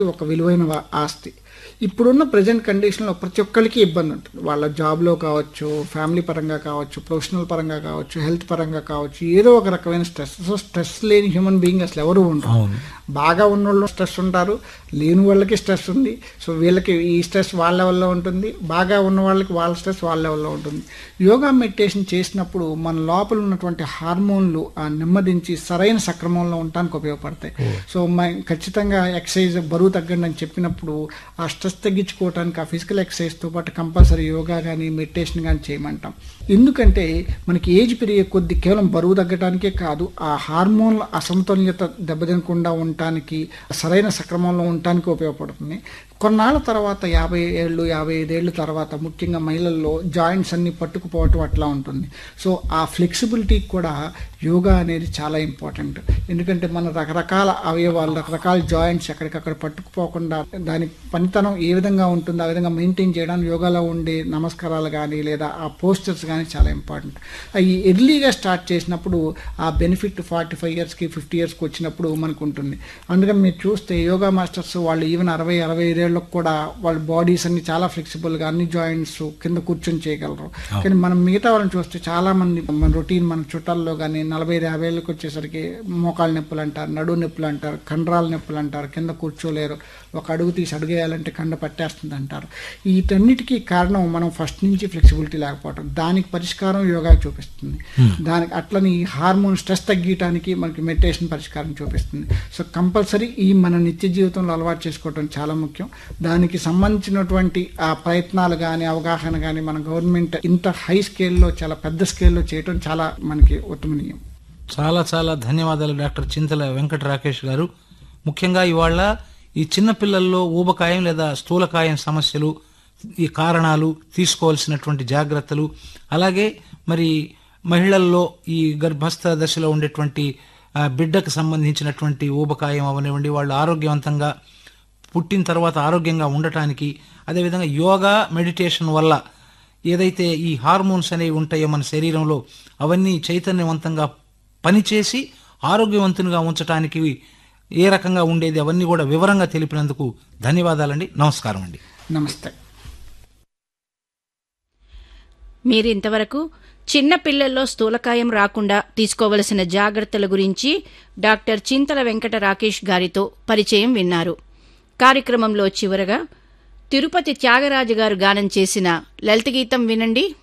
ఒక విలువైన వా- ఆస్తి ఇప్పుడున్న ప్రజెంట్ కండిషన్లో ప్రతి ఒక్కరికి ఇబ్బంది ఉంటుంది వాళ్ళ జాబ్లో కావచ్చు ఫ్యామిలీ పరంగా కావచ్చు ప్రొఫెషనల్ పరంగా కావచ్చు హెల్త్ పరంగా కావచ్చు ఏదో ఒక రకమైన స్ట్రెస్ సో స్ట్రెస్ లేని హ్యూమన్ బీయింగ్ అసలు ఎవరు ఉండరు అవును బాగా ఉన్న వాళ్ళు స్ట్రెస్ ఉంటారు లేని వాళ్ళకి స్ట్రెస్ ఉంది సో వీళ్ళకి ఈ స్ట్రెస్ వాళ్ళ లెవెల్లో ఉంటుంది బాగా ఉన్న వాళ్ళకి వాళ్ళ స్ట్రెస్ వాళ్ళ లెవెల్లో ఉంటుంది యోగా మెడిటేషన్ చేసినప్పుడు మన లోపల ఉన్నటువంటి హార్మోన్లు ఆ నెమ్మదించి సరైన సక్రమంలో ఉండటానికి ఉపయోగపడతాయి సో మ ఖచ్చితంగా ఎక్సర్సైజ్ బరువు తగ్గండి అని చెప్పినప్పుడు ఆ స్ట్రెస్ తగ్గించుకోవడానికి ఆ ఫిజికల్ ఎక్సర్సైజ్తో పాటు కంపల్సరీ యోగా కానీ మెడిటేషన్ కానీ చేయమంటాం ఎందుకంటే మనకి ఏజ్ పెరిగే కొద్ది కేవలం బరువు తగ్గడానికే కాదు ఆ హార్మోన్ల అసమతుల్యత దెబ్బతినకుండా ఉండటానికి సరైన సక్రమంలో ఉండటానికి ఉపయోగపడుతుంది కొన్నాళ్ళ తర్వాత యాభై ఏళ్ళు యాభై ఐదేళ్ళు తర్వాత ముఖ్యంగా మహిళల్లో జాయింట్స్ అన్ని పట్టుకుపోవటం అట్లా ఉంటుంది సో ఆ ఫ్లెక్సిబిలిటీకి కూడా యోగా అనేది చాలా ఇంపార్టెంట్ ఎందుకంటే మన రకరకాల అవయవాలు రకరకాల జాయింట్స్ ఎక్కడికక్కడ పట్టుకుపోకుండా దాని పనితనం ఏ విధంగా ఉంటుందో ఆ విధంగా మెయింటైన్ చేయడానికి యోగాలో ఉండే నమస్కారాలు కానీ లేదా ఆ పోస్టర్స్ కానీ చాలా ఇంపార్టెంట్ అవి ఎర్లీగా స్టార్ట్ చేసినప్పుడు ఆ బెనిఫిట్ ఫార్టీ ఫైవ్ ఇయర్స్కి ఫిఫ్టీ ఇయర్స్కి వచ్చినప్పుడు మనకు ఉంటుంది అందుకని మీరు చూస్తే యోగా మాస్టర్స్ వాళ్ళు ఈవెన్ అరవై అరవై ఐదేళ్ళకు కూడా వాళ్ళ బాడీస్ అన్ని చాలా ఫ్లెక్సిబుల్గా అన్ని జాయింట్స్ కింద కూర్చొని చేయగలరు కానీ మనం మిగతా వాళ్ళని చూస్తే చాలా మంది మన రొటీన్ మన చుట్టాల్లో కానీ నలభై ఐదు యాభై ఏళ్ళకి వచ్చేసరికి మోకాళ్ళ నొప్పులు అంటారు నడువు నొప్పులు అంటారు కండరాల నొప్పులు అంటారు కింద కూర్చోలేరు ఒక అడుగు తీసి అడుగేయాలంటే కండ పట్టేస్తుంది అంటారు వీటన్నిటికీ కారణం మనం ఫస్ట్ నుంచి ఫ్లెక్సిబిలిటీ లేకపోవడం దానికి పరిష్కారం యోగా చూపిస్తుంది దానికి అట్లని హార్మోన్ స్ట్రెస్ తగ్గించడానికి మనకి మెడిటేషన్ పరిష్కారం చూపిస్తుంది సో కంపల్సరీ ఈ మన నిత్య జీవితంలో అలవాటు చేసుకోవడం చాలా ముఖ్యం దానికి సంబంధించినటువంటి ఆ ప్రయత్నాలు కానీ అవగాహన కానీ మన గవర్నమెంట్ ఇంత హై స్కేల్లో చాలా పెద్ద స్కేల్లో చేయడం చాలా మనకి ఉత్తమనీయం చాలా చాలా ధన్యవాదాలు డాక్టర్ చింతల వెంకట రాకేష్ గారు ముఖ్యంగా ఇవాళ ఈ చిన్న పిల్లల్లో ఊబకాయం లేదా స్థూలకాయం సమస్యలు ఈ కారణాలు తీసుకోవాల్సినటువంటి జాగ్రత్తలు అలాగే మరి మహిళల్లో ఈ గర్భస్థ దశలో ఉండేటువంటి ఆ, బిడ్డకు సంబంధించినటువంటి ఊబకాయం అవనివ్వండి వాళ్ళు ఆరోగ్యవంతంగా పుట్టిన తర్వాత ఆరోగ్యంగా ఉండటానికి అదేవిధంగా యోగా మెడిటేషన్ వల్ల ఏదైతే ఈ హార్మోన్స్ అనేవి ఉంటాయో మన శరీరంలో అవన్నీ చైతన్యవంతంగా పనిచేసి ఆరోగ్యవంతునిగా ఉంచడానికి ఏ రకంగా ఉండేది అవన్నీ కూడా వివరంగా తెలిపినందుకు ధన్యవాదాలండి నమస్కారం అండి నమస్తే మీరింతవరకు చిన్న పిల్లల్లో స్థూలకాయం రాకుండా తీసుకోవలసిన జాగ్రత్తల గురించి డాక్టర్ చింతల వెంకట రాకేష్ గారితో పరిచయం విన్నారు కార్యక్రమంలో చివరగా తిరుపతి త్యాగరాజు గారు గానం చేసిన లలిత గీతం వినండి